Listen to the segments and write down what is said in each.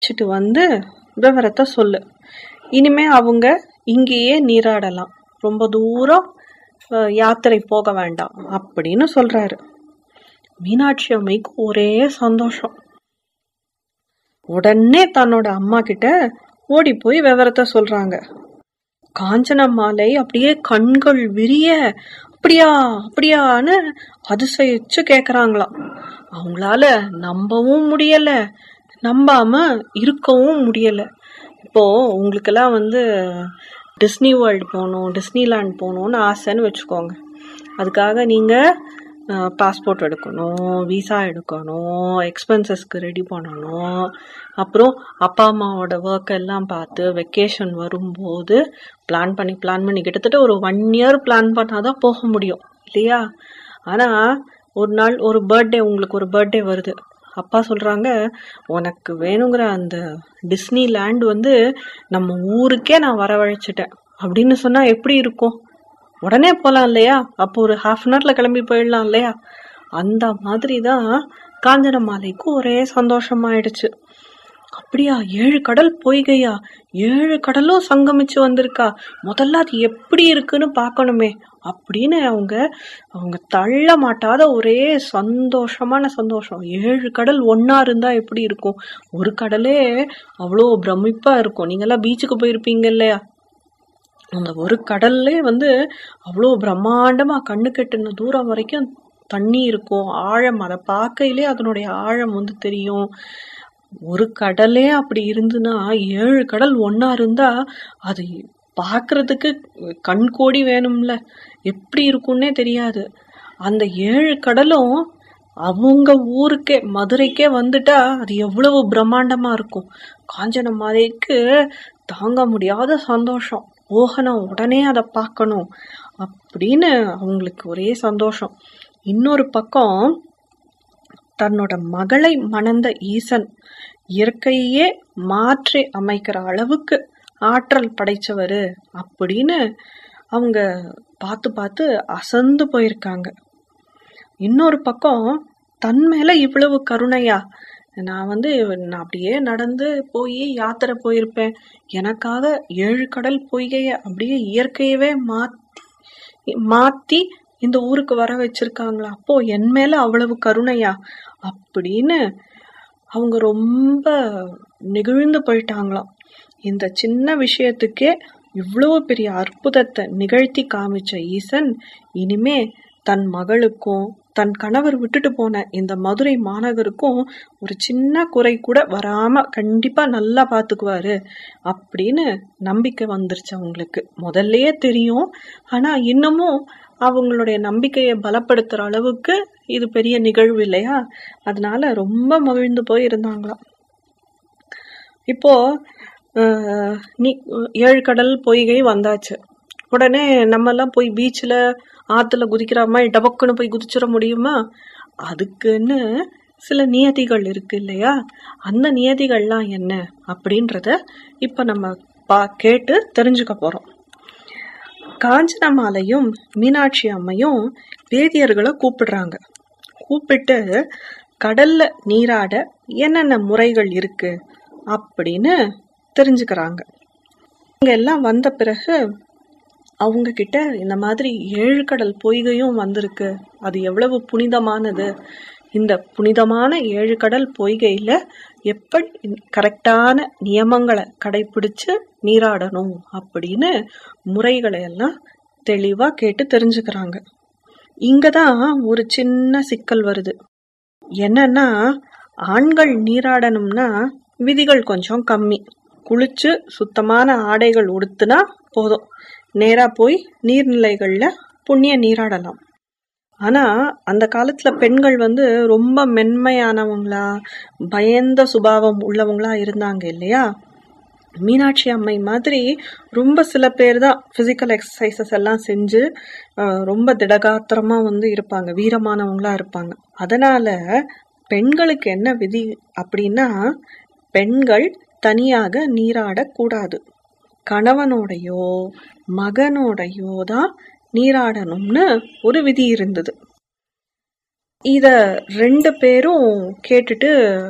வச்சுட்டு வந்து விவரத்தை சொல்லு இனிமே அவங்க இங்கேயே நீராடலாம் ரொம்ப தூரம் அஹ், யாத்திரை போக வேண்டாம் அப்படின்னு சொல்றாரு மீனாட்சி அம்மைக்கு ஒரே சந்தோஷம் உடனே தன்னோட அம்மா கிட்ட ஓடி போய் விவரத்தை சொல்றாங்க காஞ்சன மாலை அப்படியே கண்கள் விரிய அப்படியா அப்படியான்னு அதிசயிச்சு கேக்குறாங்களாம் அவங்களால நம்பவும் முடியல நம்பாம இருக்கவும் முடியல இப்போ உங்களுக்கெல்லாம் வந்து டிஸ்னி வேர்ல்டு போகணும் டிஸ்னிலேண்ட் போகணும்னு ஆசைன்னு வச்சுக்கோங்க அதுக்காக நீங்க பாஸ்போர்ட் எடுக்கணும் விசா எடுக்கணும் எக்ஸ்பென்சஸ்க்கு ரெடி பண்ணணும் அப்புறம் அப்பா அம்மாவோட ஒர்க் எல்லாம் பார்த்து வெக்கேஷன் வரும்போது பிளான் பண்ணி பிளான் பண்ணி கிட்டத்தட்ட ஒரு ஒன் இயர் பிளான் பண்ணாதான் போக முடியும் இல்லையா ஆனா ஒரு நாள் ஒரு பர்த்டே உங்களுக்கு ஒரு பர்த்டே வருது அப்பா சொல்றாங்க உனக்கு வேணுங்கிற அந்த டிஸ்னி லேண்ட் வந்து நம்ம ஊருக்கே நான் வரவழைச்சிட்டேன் அப்படின்னு சொன்னா எப்படி இருக்கும் உடனே போலாம் இல்லையா அப்போ ஒரு ஹாஃப் அன் ஹவர்ல கிளம்பி போயிடலாம் இல்லையா அந்த மாதிரி தான் காஞ்சன மாலைக்கு ஒரே சந்தோஷமாயிடுச்சு அப்படியா ஏழு கடல் பொய்கையா ஏழு கடலும் சங்கமிச்சு வந்திருக்கா முதல்ல அது எப்படி இருக்குன்னு பார்க்கணுமே அப்படின்னு அவங்க அவங்க தள்ள மாட்டாத ஒரே சந்தோஷமான சந்தோஷம் ஏழு கடல் ஒன்னா இருந்தா எப்படி இருக்கும் ஒரு கடலே அவ்வளோ பிரமிப்பா இருக்கும் நீங்கெல்லாம் பீச்சுக்கு போயிருப்பீங்க இல்லையா அந்த ஒரு கடல்லே வந்து அவ்வளோ பிரம்மாண்டமா கண்ணு கெட்டுன தூரம் வரைக்கும் தண்ணி இருக்கும் ஆழம் அதை பார்க்கையிலே அதனுடைய ஆழம் வந்து தெரியும் ஒரு கடலே அப்படி இருந்துன்னா ஏழு கடல் ஒன்னா இருந்தா அது பார்க்கிறதுக்கு கண் கோடி வேணும்ல எப்படி இருக்கும்னே தெரியாது அந்த ஏழு கடலும் அவங்க ஊருக்கே மதுரைக்கே வந்துட்டா அது எவ்வளவு பிரம்மாண்டமா இருக்கும் காஞ்சன மாதைக்கு தாங்க முடியாத சந்தோஷம் போகணும் உடனே அதை பார்க்கணும் அப்படின்னு அவங்களுக்கு ஒரே சந்தோஷம் இன்னொரு பக்கம் தன்னோட மகளை மணந்த ஈசன் இயற்கையே மாற்றி அமைக்கிற அளவுக்கு ஆற்றல் படைச்சவரு அப்படின்னு அவங்க பார்த்து பார்த்து அசந்து போயிருக்காங்க இன்னொரு பக்கம் தன் மேல இவ்வளவு கருணையா நான் வந்து நான் அப்படியே நடந்து போய் யாத்திரை போயிருப்பேன் எனக்காக ஏழு கடல் பொய்கைய அப்படியே இயற்கையவே மாத்தி மாத்தி இந்த ஊருக்கு வர வச்சிருக்காங்களா அப்போ என் மேல அவ்வளவு கருணையா அப்படின்னு அவங்க ரொம்ப நெகிழ்ந்து போயிட்டாங்களாம் இந்த சின்ன விஷயத்துக்கே இவ்வளவு பெரிய அற்புதத்தை நிகழ்த்தி காமிச்ச ஈசன் இனிமே தன் மகளுக்கும் தன் கணவர் விட்டுட்டு போன இந்த மதுரை மாநகருக்கும் ஒரு சின்ன குறை கூட வராம கண்டிப்பா நல்லா பாத்துக்குவாரு அப்படின்னு நம்பிக்கை வந்துருச்சு அவங்களுக்கு முதல்லயே தெரியும் ஆனா இன்னமும் அவங்களுடைய நம்பிக்கையை பலப்படுத்துற அளவுக்கு இது பெரிய நிகழ்வு இல்லையா அதனால ரொம்ப மகிழ்ந்து போய் இருந்தாங்களாம் இப்போ அஹ், நீ ஏழு கடல் பொய்கை வந்தாச்சு உடனே நம்ம எல்லாம் போய் பீச்ல ஆத்துல குதிக்கிற மாதிரி டபக்குன்னு போய் குதிச்சிட முடியுமா அதுக்குன்னு சில நியதிகள் இருக்கு இல்லையா அந்த நியதிகள்லாம் என்ன அப்படின்றத இப்ப நம்ம பா கேட்டு தெரிஞ்சுக்க போறோம் காஞ்சனமாலையும் மீனாட்சி அம்மையும் வேதியர்களை கூப்பிடுறாங்க கூப்பிட்டு கடல்ல நீராட என்னென்ன முறைகள் இருக்கு அப்படின்னு தெரிஞ்சுக்கிறாங்க இங்க எல்லாம் வந்த பிறகு அவங்க கிட்ட இந்த மாதிரி ஏழு கடல் பொய்கையும் வந்திருக்கு அது எவ்வளவு புனிதமானது இந்த புனிதமான ஏழு கடல் பொய்கையில எப்படி கரெக்டான நியமங்களை கடைபிடிச்சு நீராடணும் அப்படின்னு முறைகளை எல்லாம் தெளிவா கேட்டு தெரிஞ்சுக்கிறாங்க இங்கதான் ஒரு சின்ன சிக்கல் வருது என்னன்னா ஆண்கள் நீராடணும்னா விதிகள் கொஞ்சம் கம்மி குளிச்சு சுத்தமான ஆடைகள் உடுத்துனா போதும் நேரா போய் நீர்நிலைகள்ல புண்ணிய நீராடலாம் ஆனா அந்த காலத்துல பெண்கள் வந்து ரொம்ப மென்மையானவங்களா பயந்த சுபாவம் உள்ளவங்களா இருந்தாங்க இல்லையா மீனாட்சி அம்மை மாதிரி ரொம்ப சில பேர் தான் பிசிக்கல் எக்ஸசைசஸ் எல்லாம் செஞ்சு அஹ், ரொம்ப திடகாத்திரமா வந்து இருப்பாங்க வீரமானவங்களா இருப்பாங்க அதனால பெண்களுக்கு என்ன விதி அப்படின்னா பெண்கள் தனியாக நீராடக்கூடாது கணவனோடையோ மகனோடையோ தான் நீராடணும்னு ஒரு விதி இருந்தது இத ரெண்டு பேரும் கேட்டுட்டு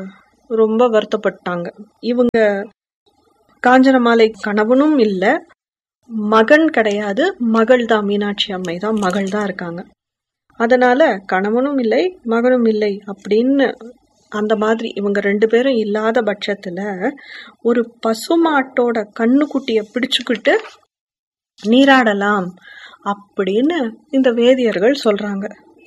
ரொம்ப வருத்தப்பட்டாங்க இவங்க காஞ்சனமாலை கணவனும் இல்ல மகன் கிடையாது மகள் தான் மீனாட்சி அம்மை தான் மகள் தான் இருக்காங்க அதனால கணவனும் இல்லை மகனும் இல்லை அப்படின்னு அந்த மாதிரி இவங்க ரெண்டு பேரும் இல்லாத பட்சத்துல ஒரு பசுமாட்டோட கண்ணுக்குட்டிய பிடிச்சுக்கிட்டு நீராடலாம் அப்படின்னு இந்த வேதியர்கள் சொல்றாங்க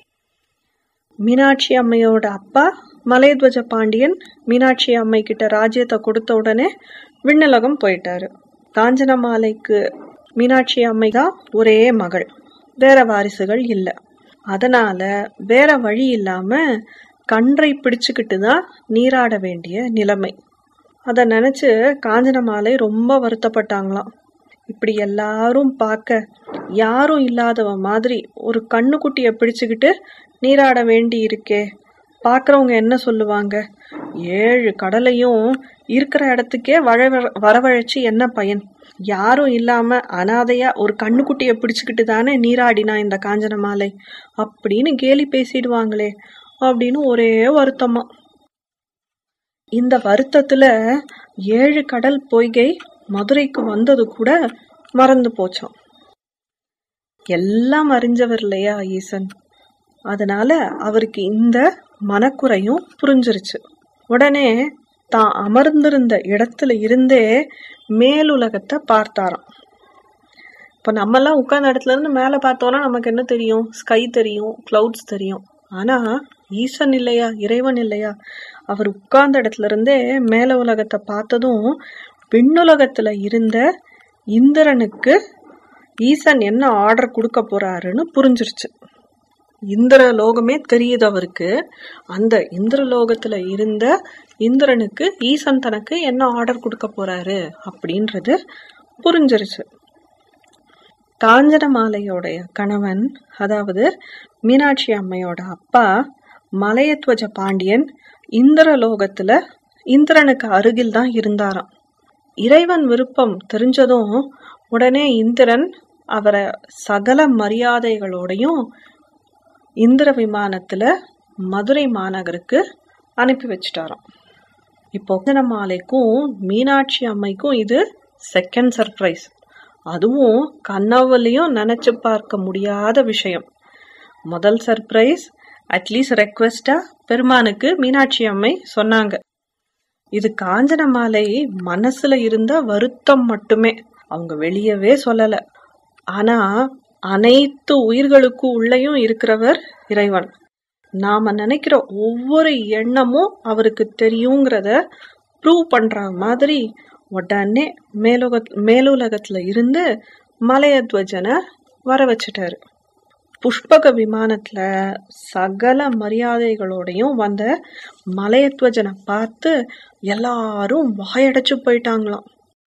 மீனாட்சி அம்மையோட அப்பா மலையத்வஜ பாண்டியன் மீனாட்சி அம்மை கிட்ட ராஜ்யத்தை கொடுத்த உடனே விண்ணுலகம் போயிட்டாரு காஞ்சனமாலைக்கு மீனாட்சி அம்மை தான் ஒரே மகள் வேற வாரிசுகள் இல்ல அதனால வேற வழி இல்லாம கன்றை பிடிச்சுக்கிட்டு தான் நீராட வேண்டிய நிலைமை அத நினைச்சு காஞ்சனமாலை ரொம்ப வருத்தப்பட்டாங்களாம் இப்படி எல்லாரும் பார்க்க யாரும் இல்லாதவ மாதிரி ஒரு கண்ணுக்குட்டிய பிடிச்சுக்கிட்டு நீராட வேண்டி இருக்கே பார்க்கறவங்க என்ன சொல்லுவாங்க ஏழு கடலையும் இருக்கிற இடத்துக்கே வழ வரவழைச்சு என்ன பயன் யாரும் இல்லாம அனாதையா ஒரு கண்ணுக்குட்டிய பிடிச்சுக்கிட்டு தானே நீராடினா இந்த காஞ்சன மாலை அப்படின்னு கேலி பேசிடுவாங்களே அப்படின்னு ஒரே வருத்தமா இந்த வருத்தத்துல ஏழு கடல் பொய்கை மதுரைக்கு வந்தது கூட மறந்து போச்சாம் எல்லாம் அறிஞ்சவர் இல்லையா ஈசன் அதனால அவருக்கு இந்த மனக்குறையும் புரிஞ்சிருச்சு உடனே தான் அமர்ந்திருந்த இடத்துல இருந்தே மேலுலகத்தை பார்த்தாராம் இப்ப நம்ம எல்லாம் உட்கார்ந்த இடத்துல இருந்து மேல பார்த்தோம்னா நமக்கு என்ன தெரியும் ஸ்கை தெரியும் கிளவுட்ஸ் தெரியும் ஆனா ஈசன் இல்லையா இறைவன் இல்லையா அவர் உட்கார்ந்த இடத்துல இருந்தே மேல உலகத்தை பார்த்ததும் விண்ணுலகத்துல இருந்த இந்திரனுக்கு ஈசன் என்ன ஆர்டர் கொடுக்க போறாருன்னு புரிஞ்சிருச்சு இந்திர லோகமே தெரியுது அவருக்கு அந்த இந்திர லோகத்துல இருந்த இந்திரனுக்கு ஈசன் தனக்கு என்ன ஆர்டர் கொடுக்க போறாரு அப்படின்றது புரிஞ்சிருச்சு காஞ்சனமாலையோடைய கணவன் அதாவது மீனாட்சி அம்மையோட அப்பா மலையத்வஜ பாண்டியன் இந்திர லோகத்துல இந்திரனுக்கு அருகில் தான் இருந்தாராம் இறைவன் விருப்பம் தெரிஞ்சதும் உடனே இந்திரன் அவரை சகல மரியாதைகளோடையும் இந்திர விமானத்துல மதுரை மாநகருக்கு அனுப்பி வச்சிட்டாராம் இப்போ மாலைக்கும் மீனாட்சி அம்மைக்கும் இது செகண்ட் சர்ப்ரைஸ் அதுவும் கனவுலையும் நினைச்சு பார்க்க முடியாத விஷயம் முதல் சர்ப்ரைஸ் அட்லீஸ்ட் ரெக்வெஸ்டா பெருமானுக்கு மீனாட்சி அம்மை சொன்னாங்க இது காஞ்சன மாலை மனசுல இருந்த வருத்தம் மட்டுமே அவங்க வெளியவே சொல்லல ஆனா அனைத்து உயிர்களுக்கு உள்ளேயும் இருக்கிறவர் இறைவன் நாம நினைக்கிற ஒவ்வொரு எண்ணமும் அவருக்கு தெரியுங்கிறத ப்ரூவ் பண்ற மாதிரி உடனே மேலுக மேலுலகத்துல இருந்து மலையத்வஜனை வர வச்சுட்டாரு புஷ்பக விமானத்துல சகல மரியாதைகளோடையும் வந்த மலையத்வஜனை பார்த்து எல்லாரும் வாயடைச்சு போயிட்டாங்களாம்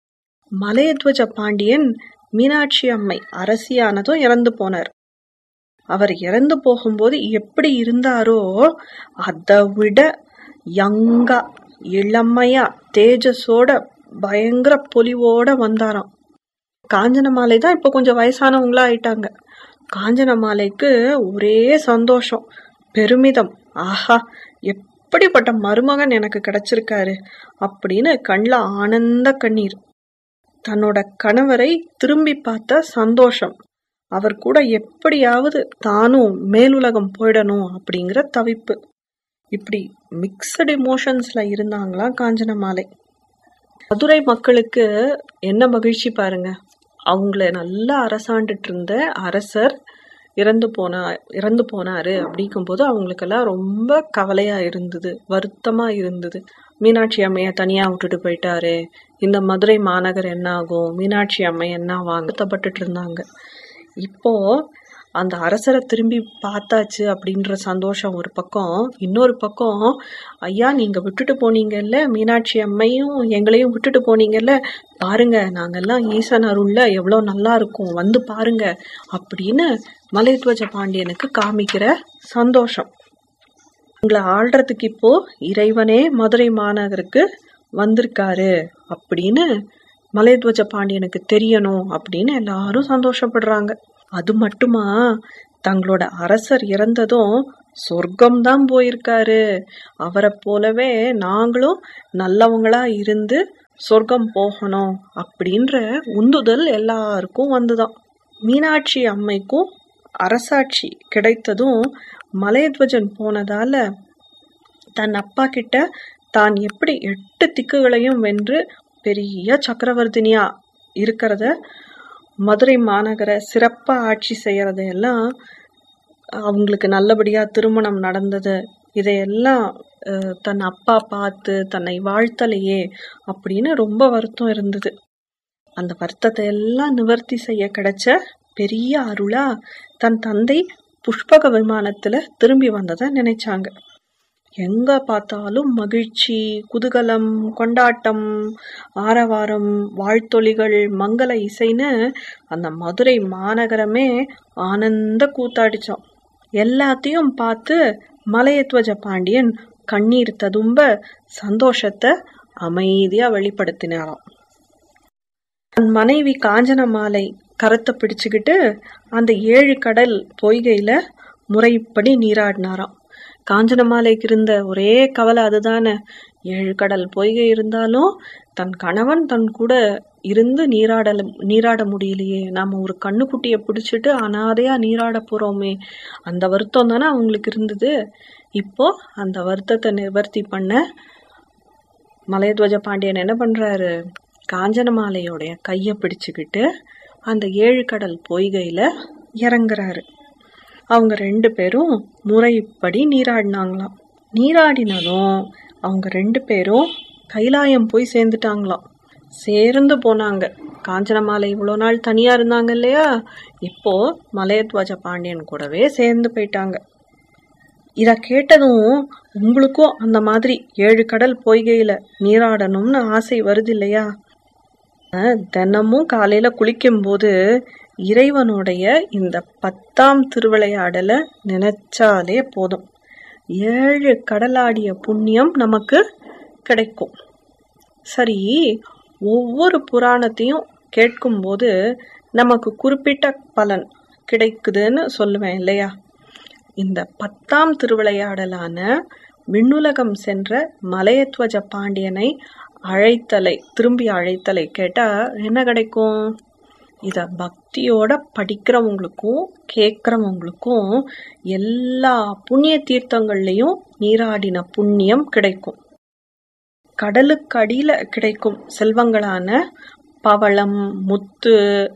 மலையத்வஜ பாண்டியன் மீனாட்சி அம்மை அரசியானதும் இறந்து போனார் அவர் இறந்து போகும்போது எப்படி இருந்தாரோ அதை விட யங்கா இளமையா தேஜஸோட பயங்கர பொலிவோட வந்தாராம் காஞ்சனமாலை தான் இப்ப கொஞ்சம் வயசானவங்களா ஆயிட்டாங்க காஞ்சனமாலைக்கு ஒரே சந்தோஷம் பெருமிதம் ஆஹா எப்படிப்பட்ட மருமகன் எனக்கு கிடைச்சிருக்காரு அப்படின்னு கண்ல ஆனந்த கண்ணீர் தன்னோட கணவரை திரும்பி பார்த்த சந்தோஷம் அவர் கூட எப்படியாவது தானும் மேலுலகம் போயிடணும் அப்படிங்கிற தவிப்பு இப்படி மிக்சடு இமோஷன்ஸ்ல இருந்தாங்களாம் காஞ்சனமாலை மதுரை மக்களுக்கு என்ன மகிழ்ச்சி பாருங்க அவங்கள நல்லா அரசாண்டுட்டு இருந்த அரசர் இறந்து போனா இறந்து போனாரு அப்படிங்கும்போது அவங்களுக்கெல்லாம் ரொம்ப கவலையா இருந்தது வருத்தமா இருந்தது மீனாட்சி அம்மைய தனியா விட்டுட்டு போயிட்டாரு இந்த மதுரை மாநகர் என்ன ஆகும் மீனாட்சி அம்மை என்ன வாங்கப்பட்டுட்டு இருந்தாங்க இப்போ அந்த அரசரை திரும்பி பார்த்தாச்சு அப்படின்ற சந்தோஷம் ஒரு பக்கம் இன்னொரு பக்கம் ஐயா நீங்க விட்டுட்டு போனீங்கல்ல மீனாட்சி அம்மையும் எங்களையும் விட்டுட்டு போனீங்கல்ல பாருங்க நாங்கெல்லாம் ஈசன் அருள்ல எவ்வளவு நல்லா இருக்கும் வந்து பாருங்க அப்படின்னு மலைத்வஜ பாண்டியனுக்கு காமிக்கிற சந்தோஷம் உங்களை ஆள்றதுக்கு இப்போ இறைவனே மதுரை மாநகருக்கு வந்திருக்காரு அப்படின்னு மலைத்வஜ பாண்டியனுக்கு தெரியணும் அப்படின்னு எல்லாரும் சந்தோஷப்படுறாங்க அது மட்டுமா தங்களோட அரசர் இறந்ததும் சொர்க்கம் தான் போயிருக்காரு அவரை போலவே நாங்களும் நல்லவங்களா இருந்து சொர்க்கம் போகணும் அப்படின்ற உந்துதல் எல்லாருக்கும் வந்துதான் மீனாட்சி அம்மைக்கும் அரசாட்சி கிடைத்ததும் மலையத்வஜன் போனதால தன் அப்பா கிட்ட தான் எப்படி எட்டு திக்குகளையும் வென்று பெரிய சக்கரவர்த்தினியா இருக்கிறத மதுரை மாநகர சிறப்பா ஆட்சி செய்யறதையெல்லாம் அவங்களுக்கு நல்லபடியா திருமணம் நடந்தது இதையெல்லாம் அஹ், தன் அப்பா பார்த்து தன்னை வாழ்த்தலையே அப்படின்னு ரொம்ப வருத்தம் இருந்தது அந்த வருத்தத்தை எல்லாம் நிவர்த்தி செய்ய கிடைச்ச பெரிய அருளா தன் தந்தை புஷ்பக விமானத்துல திரும்பி வந்ததை நினைச்சாங்க எங்க பார்த்தாலும் மகிழ்ச்சி குதூகலம் கொண்டாட்டம் ஆரவாரம் வாழ்த்தொலிகள் மங்கள இசைன்னு அந்த மதுரை மாநகரமே ஆனந்த கூத்தாடிச்சோம் எல்லாத்தையும் பார்த்து மலையத்வஜ பாண்டியன் கண்ணீர் ததும்ப சந்தோஷத்தை அமைதியா வெளிப்படுத்தினாராம் தன் மனைவி காஞ்சனமாலை கரத்தை பிடிச்சுக்கிட்டு அந்த ஏழு கடல் பொய்கையில முறைப்படி நீராடினாராம் காஞ்சனமாலைக்கு இருந்த ஒரே கவலை அதுதானே ஏழு கடல் பொய்கை இருந்தாலும் தன் கணவன் தன் கூட இருந்து நீராடல நீராட முடியலையே நாம ஒரு கண்ணுக்குட்டியை பிடிச்சிட்டு அனாதையா நீராட போறோமே அந்த வருத்தம் தானே அவங்களுக்கு இருந்தது இப்போ அந்த வருத்தத்தை நிவர்த்தி பண்ண மலையத்வஜ பாண்டியன் என்ன பண்றாரு காஞ்சனமாலையோடைய கைய பிடிச்சுக்கிட்டு அந்த ஏழு கடல் பொய்கையில இறங்குறாரு அவங்க ரெண்டு பேரும் முறைப்படி நீராடினாங்களாம் நீராடினதும் அவங்க ரெண்டு பேரும் கைலாயம் போய் சேர்ந்துட்டாங்களாம் சேர்ந்து போனாங்க காஞ்சனமாலை இவ்வளோ நாள் தனியா இருந்தாங்க இல்லையா இப்போ மலையத்வஜ பாண்டியன் கூடவே சேர்ந்து போயிட்டாங்க இத கேட்டதும் உங்களுக்கும் அந்த மாதிரி ஏழு கடல் பொய்கையில நீராடணும்னு ஆசை வருது இல்லையா அஹ், தினமும் காலையில குளிக்கும்போது இறைவனுடைய இந்த பத்தாம் திருவிளையாடலை நினைச்சாலே போதும் ஏழு கடலாடிய புண்ணியம் நமக்கு கிடைக்கும் சரி ஒவ்வொரு புராணத்தையும் கேட்கும்போது நமக்கு குறிப்பிட்ட பலன் கிடைக்குதுன்னு சொல்லுவேன் இல்லையா இந்த பத்தாம் திருவிளையாடலான விண்ணுலகம் சென்ற மலையத்வஜ பாண்டியனை அழைத்தலை திரும்பி அழைத்தலை கேட்டா என்ன கிடைக்கும் இத பக்தியோட படிக்கிறவங்களுக்கும் கேட்கிறவங்களுக்கும் எல்லா புண்ணிய தீர்த்தங்கள்லயும் நீராடின புண்ணியம் கிடைக்கும் கடலுக்கு அடியில கிடைக்கும் செல்வங்களான பவளம் முத்து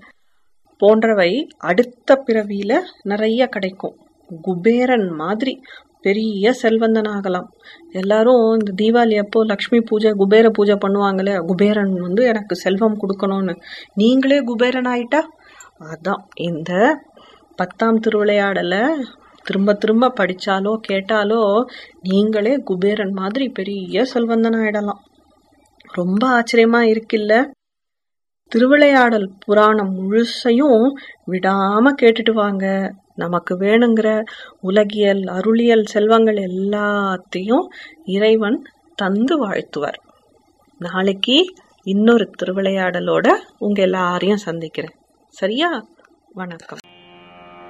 போன்றவை அடுத்த பிறவியில நிறைய கிடைக்கும் குபேரன் மாதிரி பெரிய செல்வந்தனாகலாம் எல்லாரும் இந்த தீபாவளி அப்போ லக்ஷ்மி பூஜை குபேர பூஜை பண்ணுவாங்களே குபேரன் வந்து எனக்கு செல்வம் கொடுக்கணும்னு நீங்களே குபேரன் ஆயிட்டா அதான் இந்த பத்தாம் திருவிளையாடலை திரும்ப திரும்ப படிச்சாலோ கேட்டாலோ நீங்களே குபேரன் மாதிரி பெரிய செல்வந்தன் ஆயிடலாம் ரொம்ப ஆச்சரியமா இருக்குல்ல திருவிளையாடல் புராணம் முழுசையும் விடாம கேட்டுட்டு வாங்க நமக்கு வேணுங்கிற உலகியல் அருளியல் செல்வங்கள் எல்லாத்தையும் இறைவன் தந்து வாழ்த்துவார் நாளைக்கு இன்னொரு திருவிளையாடலோட உங்க எல்லாரையும் சந்திக்கிறேன் சரியா வணக்கம்